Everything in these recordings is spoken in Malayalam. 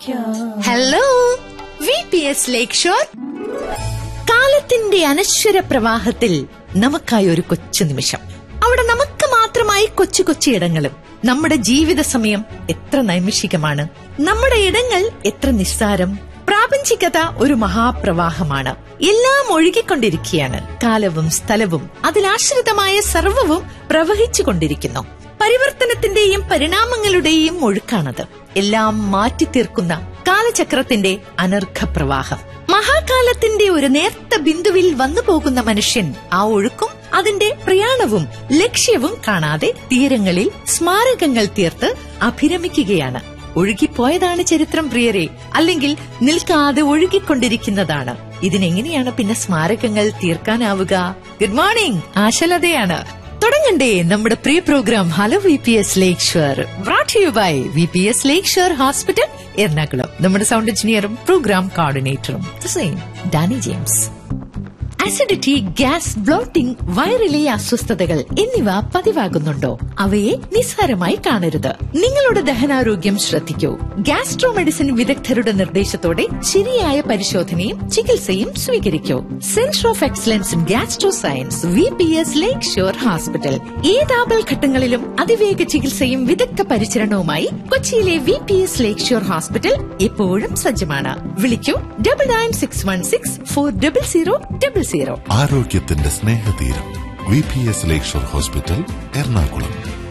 Hello V P S lake shore കാലത്തിന്റെ അനശ്വര പ്രവാഹത്തിൽ നമുക്കായി ഒരു കൊച്ചു നിമിഷം അവിടെ നമുക്ക് മാത്രമായി കൊച്ചു കൊച്ചു ഇടങ്ങളും നമ്മുടെ ജീവിത സമയം എത്ര നൈമിഷികമാണ് നമ്മുടെ ഇടങ്ങൾ എത്ര നിസ്സാരം പ്രാപഞ്ചികത ഒരു മഹാപ്രവാഹമാണ് എല്ലാം ഒഴുകിക്കൊണ്ടിരിക്കുകയാണ് കാലവും സ്ഥലവും അതിലാശ്രിതമായ സർവവും പ്രവഹിച്ചുകൊണ്ടിരിക്കുന്നു പരിവർത്തനത്തിന്റെയും പരിണാമങ്ങളുടെയും ഒഴുക്കാണത് എല്ലാം മാറ്റിത്തീർക്കുന്ന കാലചക്രത്തിന്റെ അനർഘ പ്രവാഹം മഹാകാലത്തിന്റെ ഒരു നേർത്ത ബിന്ദുവിൽ വന്നു പോകുന്ന മനുഷ്യൻ ആ ഒഴുക്കും അതിന്റെ പ്രയാണവും ലക്ഷ്യവും കാണാതെ തീരങ്ങളിൽ സ്മാരകങ്ങൾ തീർത്ത് അഭിരമിക്കുകയാണ് ഒഴുകിപ്പോയതാണ് ചരിത്രം പ്രിയരെ അല്ലെങ്കിൽ നിൽക്കാതെ ഒഴുകിക്കൊണ്ടിരിക്കുന്നതാണ് ഇതിനെങ്ങനെയാണ് പിന്നെ സ്മാരകങ്ങൾ തീർക്കാനാവുക ഗുഡ് മോർണിംഗ് ആശലതയാണ് തുടങ്ങണ്ടേ നമ്മുടെ പ്രിയ programme hello V P S lake shore brought you by V P S lake shore hospital Ernakulam നമ്മുടെ സൗണ്ട് എഞ്ചിനീയറും പ്രോഗ്രാം കോർഡിനേറ്ററും same Dani James acidity gas bloating വയറിലെ അസ്വസ്ഥതകൾ എന്നിവ പതിവാകുന്നുണ്ടോ അവയെ നിസ്സാരമായി കാണരുത് നിങ്ങളുടെ ദഹനാരോഗ്യം ശ്രദ്ധിക്കൂ ഗ്യാസ്ട്രോ മെഡിസിൻ വിദഗ്ധരുടെ നിർദ്ദേശത്തോടെ ശരിയായ പരിശോധനയും ചികിത്സയും സ്വീകരിക്കൂ centre of excellence in gastro science V P S lake shore hospital ഏത് ആപൽഘട്ടങ്ങളിലും അതിവേഗ ചികിത്സയും വിദഗ്ധ പരിചരണവുമായി കൊച്ചിയിലെ V P S lake shore hospital എപ്പോഴും സജ്ജമാണ് വിളിക്കൂ double nine six one six four double zero double zero ആരോഗ്യത്തിന്റെ സ്നേഹതീരം V P S lakeshore hospital Ernakulam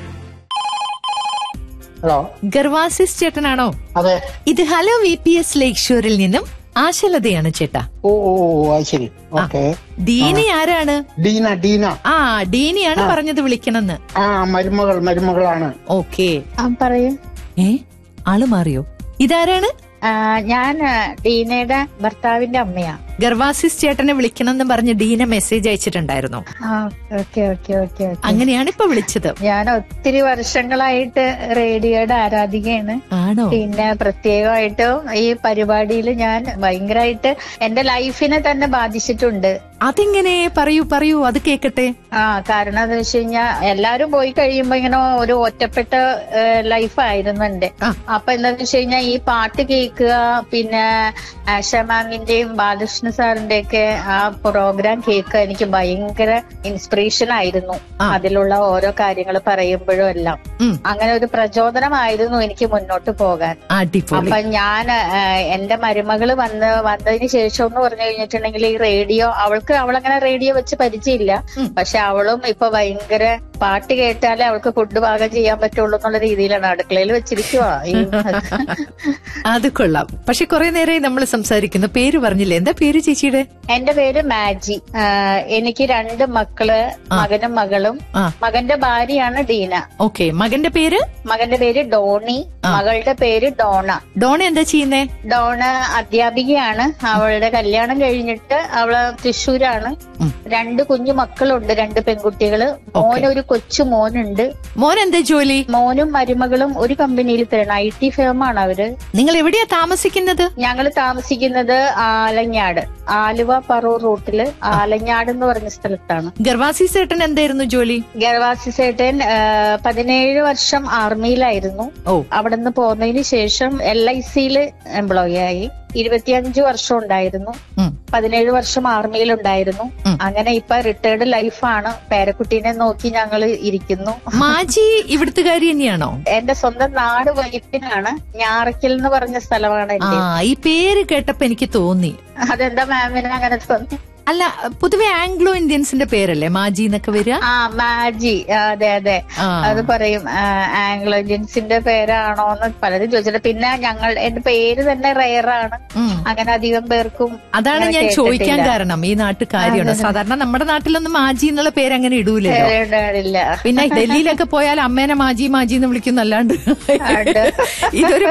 hello Gervasis ചേട്ടനാണോ അതെ ഇത് hello V P S lake ഷോറിൽ നിന്നും ആശലതയാണ് ചേട്ടാ ഓ ഓ ഓ, അത് ശരി ഓക്കെ ദീനി ആരാണ് ഡീന ഡീന ആ ഡീനിയാണ് പറഞ്ഞത് വിളിക്കണമെന്ന് ആ മരുമകൾ മരുമകളാണ് ഓക്കേ ആ പറയൂ ഏ ആള് മാറിയോ ഇതാരാണ് ആ, ഞാൻ ആ, ഡീനയുടെ ഭർത്താവിന്റെ അമ്മയാ ഗർവാസിസ് ചേട്ടനെ വിളിക്കണമെന്ന് പറഞ്ഞ് ഡീന മെസ്സേജ് അയച്ചിട്ടുണ്ടായിരുന്നു ആ ഓക്കെ ഓക്കെ ഓക്കെ ഓക്കെ അങ്ങനെയാണ് ഇപ്പൊ വിളിച്ചത് ഞാൻ ഒത്തിരി വർഷങ്ങളായിട്ട് റേഡിയോയുടെ ആരാധികയാണ് ആണോ പിന്നെ പ്രത്യേകമായിട്ടും ഈ പരിപാടിയിൽ ഞാൻ ഭയങ്കരമായിട്ട് എന്റെ ലൈഫിനെ തന്നെ ബാധിച്ചിട്ടുണ്ട് അതെങ്ങനെ പറയൂ പറയൂ അത് കേക്കട്ടെ ആ കാരണം എന്താ വെച്ച് കഴിഞ്ഞാൽ എല്ലാരും പോയി കഴിയുമ്പോ ഇങ്ങനെ ഒരു ഒറ്റപ്പെട്ട ലൈഫായിരുന്നു എന്റെ ആ. അപ്പൊ എന്താന്ന് വെച്ച് കഴിഞ്ഞാൽ ഈ പാട്ട് കേൾക്കുക പിന്നെ ആശ മാമിന്റെയും ബാലകൃഷ്ണ സാറിന്റെ ഒക്കെ ആ പ്രോഗ്രാം കേൾക്കുക എനിക്ക് ഭയങ്കര ഇൻസ്പിറേഷൻ ആയിരുന്നു ആ. അതിലുള്ള ഓരോ കാര്യങ്ങൾ പറയുമ്പോഴും എല്ലാം ഉം. അങ്ങനെ ഒരു പ്രചോദനമായിരുന്നു എനിക്ക് മുന്നോട്ട് പോകാൻ അടിപൊളി അപ്പൊ ഞാൻ എന്റെ മരുമകള് വന്ന് വന്നതിന് ശേഷം എന്ന് പറഞ്ഞു കഴിഞ്ഞിട്ടുണ്ടെങ്കിൽ ഈ റേഡിയോ അവൾക്ക് അവളങ്ങനെ റേഡിയോ വെച്ച് പരിചയമില്ല ഉം. പക്ഷെ അവളും ഇപ്പൊ ഭയങ്കര പാട്ട് കേട്ടാലേ അവൾക്ക് ഫുഡ് പാകം ചെയ്യാൻ പറ്റുള്ളൂ എന്നുള്ള രീതിയിലാണ് അടുക്കളയിൽ വെച്ചിരിക്കുവാ ഈ അത് കൊള്ളാം പക്ഷെ കുറെ നേരമായി നമ്മൾ സംസാരിക്കുന്നു പേര് പറഞ്ഞില്ലേ എന്താ പേര് ചേച്ചിയുടെ എന്റെ പേര് മാജി ആ, എനിക്ക് രണ്ട് മക്കള് മകനും മകളും ആ. മകന്റെ ഭാര്യയാണ് ഡീന ഓക്കെ മകന്റെ പേര് മകന്റെ പേര് ഡോണി മകളുടെ പേര് ഡോണ ഡോണ എന്താ ചെയ്യുന്നേ ഡോണ അധ്യാപികയാണ് അവളുടെ കല്യാണം കഴിഞ്ഞിട്ട് അവള് തൃശ്ശൂരാണ് ഉം. രണ്ട് കുഞ്ഞു മക്കളുണ്ട് രണ്ട് പെൺകുട്ടികള് മോനൊരു കൊച്ചു മോനുണ്ട് മോൻ എന്താ ജോലി മോനും മരുമകളും ഒരു കമ്പനിയിൽ തരണം ഐ ടി ഫേമാണ് അവര് നിങ്ങൾ എവിടെയാ താമസിക്കുന്നത് ഞങ്ങൾ താമസിക്കുന്നത് ആലഞ്ഞാട് ആലുവ പറൂർ റൂട്ടില് ആലഞ്ഞാട് എന്ന് പറഞ്ഞ സ്ഥലത്താണ് ഗർവാസി ചേട്ടൻ എന്തായിരുന്നു ജോലി ഗർവാസി സേട്ടൻ ആ, പതിനേഴ് വർഷം ആർമിയിലായിരുന്നു ഓ അവിടുന്ന് പോന്നതിന് ശേഷം എൽ ഐ സിയിൽ എംപ്ലോയി ആയി ഇരുപത്തിയഞ്ച് വർഷം ഉണ്ടായിരുന്നു ഉം. പതിനേഴ് വർഷം ആർമിയിലുണ്ടായിരുന്നു ഉം. അങ്ങനെ ഇപ്പൊ റിട്ടയർഡ് ലൈഫാണ് പേരക്കുട്ടീനെ നോക്കി ഞങ്ങൾ ഇരിക്കുന്നു മാജി ഇവിടുത്തുകാരി തന്നെയാണോ എന്റെ സ്വന്തം നാട് വൈപ്പിനാണ് ഞാറയ്ക്കൽ എന്ന് പറഞ്ഞ സ്ഥലമാണ് ആ എന്റെ ഈ പേര് കേട്ടപ്പോ എനിക്ക് തോന്നി അതെന്താ മാമിന് അങ്ങനെ തോന്നി അല്ല പൊതുവെ ആംഗ്ലോ ഇന്ത്യൻസിന്റെ പേരല്ലേ മാജി എന്നൊക്കെ വരിക ആ മാജി ആ, അതെ അതെ ആ. അത് പറയും ആ, ആംഗ്ലോ ഇന്ത്യൻസിന്റെ പേരാണോ എന്ന് പലരും ചോദിച്ചിട്ട് പിന്നെ ഞങ്ങൾ എന്റെ പേര് തന്നെ റെയറാണ് ഉം. അങ്ങനെ അധികം പേർക്കും അതാണ് അങ്ങനെ ഞാൻ ചോദിക്കാൻ കേട്ടിട്ടില്ല. കാരണം ഈ നാട്ടുകാരിയാണ് സാധാരണ നമ്മുടെ നാട്ടിലൊന്നും മാജി എന്നുള്ള പേര് അങ്ങനെ ഇടൂലല്ലോ കേട്ടിട്ടില്ല. പിന്നെ ഡൽഹിയിലൊക്കെ പോയാൽ അമ്മേനെ മാജി മാജി എന്ന് വിളിക്കുന്നല്ലാണ്ട് ഉണ്ട്. ഇതൊരു